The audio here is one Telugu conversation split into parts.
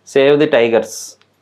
సేవ్ ది టైగర్స్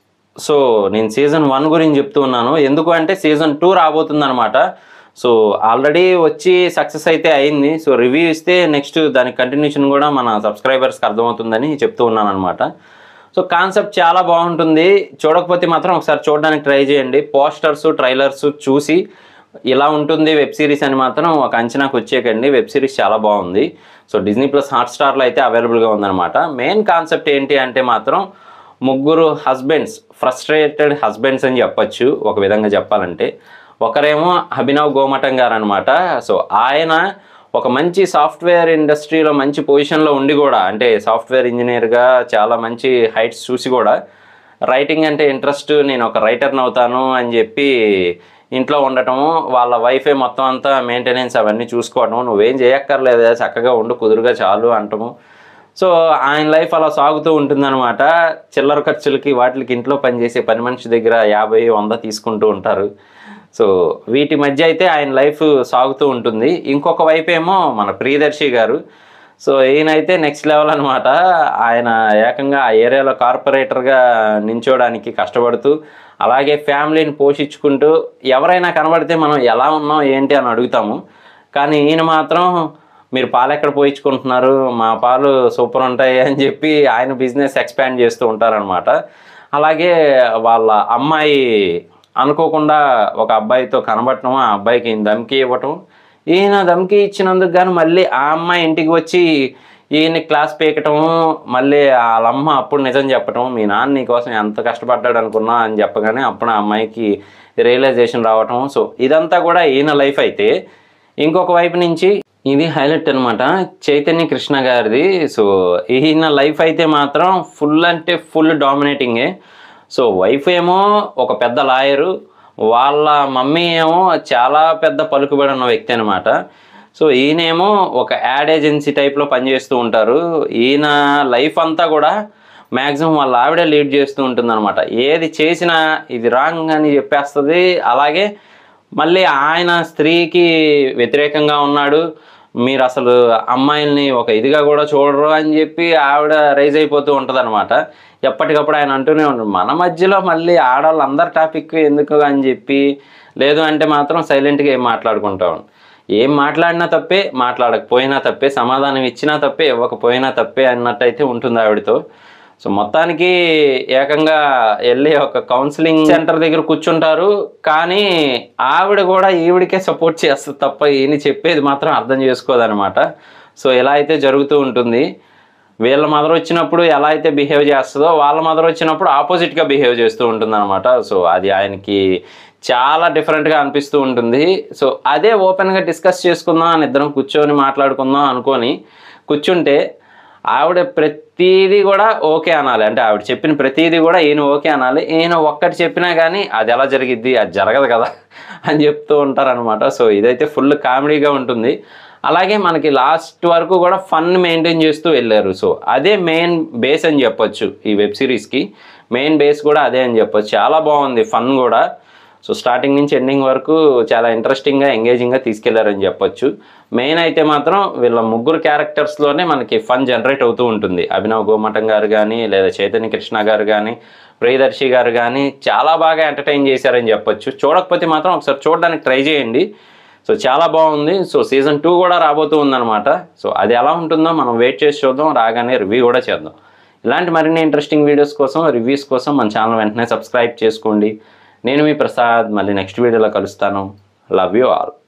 సో నేను సీజన్ వన్ గురించి చెప్తూ ఉన్నాను ఎందుకు అంటే సీజన్ టూ రాబోతుందన్నమాట సో ఆల్రెడీ వచ్చి సక్సెస్ అయితే అయింది సో రివ్యూ ఇస్తే నెక్స్ట్ దాని కంటిన్యూషన్ కూడా మన సబ్స్క్రైబర్స్కి అర్థమవుతుందని చెప్తూ ఉన్నాను అనమాట సో కాన్సెప్ట్ చాలా బాగుంటుంది చూడకపోతే మాత్రం ఒకసారి చూడడానికి ట్రై చేయండి పోస్టర్స్ ట్రైలర్స్ చూసి ఇలా ఉంటుంది వెబ్ సిరీస్ అని మాత్రం ఒక అంచనాకు వచ్చేకండి వెబ్ సిరీస్ చాలా బాగుంది సో డిజ్నీ ప్లస్ హాట్స్టార్లో అయితే అవైలబుల్గా ఉందన్నమాట మెయిన్ కాన్సెప్ట్ ఏంటి అంటే మాత్రం ముగ్గురు హస్బెండ్స్ ఫ్రస్ట్రేటెడ్ హస్బెండ్స్ అని చెప్పొచ్చు ఒక విధంగా చెప్పాలంటే ఒకరేమో అభినవ్ గోమటం గారు అనమాట సో ఆయన ఒక మంచి సాఫ్ట్వేర్ ఇండస్ట్రీలో మంచి పొజిషన్లో ఉండి కూడా అంటే సాఫ్ట్వేర్ ఇంజనీర్గా చాలా మంచి హైట్స్ చూసి కూడా రైటింగ్ అంటే ఇంట్రెస్ట్ నేను ఒక రైటర్ని అవుతాను అని చెప్పి ఇంట్లో ఉండటము వాళ్ళ వైఫే మొత్తం అంతా మెయింటెనెన్స్ అవన్నీ చూసుకోవటం నువ్వేం చేయక్కర్లేదా చక్కగా ఉండు కుదురుగా చాలు అంటము సో ఆయన లైఫ్ అలా సాగుతూ ఉంటుందన్నమాట చిల్లర ఖర్చులకి వాటికి ఇంట్లో పనిచేసే పని మనిషి దగ్గర యాభై వంద తీసుకుంటూ ఉంటారు సో వీటి మధ్య అయితే ఆయన లైఫ్ సాగుతూ ఉంటుంది ఇంకొక వైపు ఏమో మన ప్రియదర్శి గారు సో ఈయనైతే నెక్స్ట్ లెవెల్ అనమాట ఆయన ఏకంగా ఆ ఏరియాలో కార్పొరేటర్గా నించోడానికి కష్టపడుతూ అలాగే ఫ్యామిలీని పోషించుకుంటూ ఎవరైనా కనబడితే మనం ఎలా ఉన్నాం ఏంటి అని అడుగుతాము కానీ ఈయన మాత్రం మీరు పాలు ఎక్కడ పోయించుకుంటున్నారు మా పాలు సూపర్ ఉంటాయి అని చెప్పి ఆయన బిజినెస్ ఎక్స్పాండ్ చేస్తూ ఉంటారనమాట అలాగే వాళ్ళ అమ్మాయి అనుకోకుండా ఒక అబ్బాయితో కనబడటం ఆ అబ్బాయికి ఈయన ధమ్కి ఇవ్వటం ఈయన ధమ్కి ఇచ్చినందుకు గాను మళ్ళీ ఆ అమ్మాయి ఇంటికి వచ్చి ఈయన క్లాస్ పీకటం మళ్ళీ వాళ్ళ అమ్మ అప్పుడు నిజం చెప్పటం మీ నాన్న నీకోసం ఎంత కష్టపడ్డాడు అనుకున్నా అని చెప్పగానే అప్పుడు ఆ అమ్మాయికి రియలైజేషన్ రావటం సో ఇదంతా కూడా ఈయన లైఫ్ అయితే ఇంకొక వైపు నుంచి ఇది హైలైట్ అనమాట చైతన్య కృష్ణ గారిది సో ఈయన లైఫ్ అయితే మాత్రం ఫుల్ అంటే ఫుల్ డామినేటింగే సో వైఫ్ ఏమో ఒక పెద్ద లాయరు వాళ్ళ మమ్మీ ఏమో చాలా పెద్ద పలుకుబడి ఉన్న వ్యక్తి అనమాట సో ఈయనేమో ఒక యాడ్ ఏజెన్సీ టైప్లో పనిచేస్తూ ఉంటారు ఈయన లైఫ్ అంతా కూడా మ్యాక్సిమం వాళ్ళ ఆవిడే లీడ్ చేస్తూ ఉంటుందన్నమాట ఏది చేసినా ఇది రాంగ్ అని చెప్పేస్తుంది అలాగే మళ్ళీ ఆయన స్త్రీకి వ్యతిరేకంగా ఉన్నాడు మీరు అసలు అమ్మాయిల్ని ఒక ఇదిగా కూడా చూడరు అని చెప్పి ఆవిడ రైజ్ అయిపోతూ ఉంటుంది అనమాట ఎప్పటికప్పుడు ఆయన అంటూనే ఉంటాడు మన మధ్యలో మళ్ళీ ఆడవాళ్ళందరి టాపిక్ ఎందుకు అని చెప్పి లేదు అంటే మాత్రం సైలెంట్గా ఏం మాట్లాడుకుంటాం ఏం మాట్లాడినా తప్పే మాట్లాడకపోయినా తప్పే సమాధానం ఇచ్చినా తప్పే ఇవ్వకపోయినా తప్పే అన్నట్టయితే ఉంటుంది ఆవిడతో సో మొత్తానికి ఏకంగా వెళ్ళి ఒక కౌన్సిలింగ్ సెంటర్ దగ్గర కూర్చుంటారు కానీ ఆవిడ కూడా ఈవిడికే సపోర్ట్ చేస్తుంది తప్ప ఈయన చెప్పేది మాత్రం అర్థం చేసుకోదనమాట సో ఇలా అయితే జరుగుతూ ఉంటుంది వీళ్ళ మదర్ వచ్చినప్పుడు ఎలా అయితే బిహేవ్ చేస్తుందో వాళ్ళ మదర్ వచ్చినప్పుడు ఆపోజిట్గా బిహేవ్ చేస్తూ ఉంటుంది అనమాట సో అది ఆయనకి చాలా డిఫరెంట్గా అనిపిస్తూ ఉంటుంది సో అదే ఓపెన్గా డిస్కస్ చేసుకుందాం అని ఇద్దరం కూర్చొని మాట్లాడుకుందాం అనుకొని కూర్చుంటే ఆవిడ ప్రతిదీ కూడా ఓకే అనాలి అంటే ఆవిడ చెప్పిన ప్రతిదీ కూడా ఈయన ఓకే అనాలి ఈయన ఒక్కటి చెప్పినా కానీ అది ఎలా జరిగిద్ది అది జరగదు కదా అని చెప్తూ ఉంటారనమాట సో ఇదైతే ఫుల్ కామెడీగా ఉంటుంది అలాగే మనకి లాస్ట్ వరకు కూడా ఫన్ మెయింటైన్ చేస్తూ వెళ్ళారు సో అదే మెయిన్ బేస్ అని చెప్పొచ్చు ఈ వెబ్ సిరీస్కి మెయిన్ బేస్ కూడా అదే అని చెప్పొచ్చు చాలా బాగుంది ఫన్ కూడా సో స్టార్టింగ్ నుంచి ఎండింగ్ వరకు చాలా ఇంట్రెస్టింగ్గా ఎంగేజింగ్గా తీసుకెళ్లారని చెప్పొచ్చు మెయిన్ అయితే మాత్రం వీళ్ళ ముగ్గురు క్యారెక్టర్స్లోనే మనకి ఫన్ జనరేట్ అవుతూ ఉంటుంది అభినవ్ గోమటం గారు కానీ లేదా చైతన్య కృష్ణ గారు కానీ ప్రియదర్శి గారు కానీ చాలా బాగా ఎంటర్టైన్ చేశారని చెప్పొచ్చు చూడకపోతే మాత్రం ఒకసారి చూడడానికి ట్రై చేయండి సో చాలా బాగుంది సో సీజన్ టూ కూడా రాబోతూ ఉందన్నమాట సో అది ఎలా ఉంటుందో మనం వెయిట్ చేసి చూద్దాం రాగానే రివ్యూ కూడా చేద్దాం ఇలాంటి మరిన్ని ఇంట్రెస్టింగ్ వీడియోస్ కోసం రివ్యూస్ కోసం మన ఛానల్ వెంటనే సబ్స్క్రైబ్ చేసుకోండి నేను మీ ప్రసాద్ మళ్ళీ నెక్స్ట్ వీడియోలో కలుస్తాను లవ్ యూ ఆల్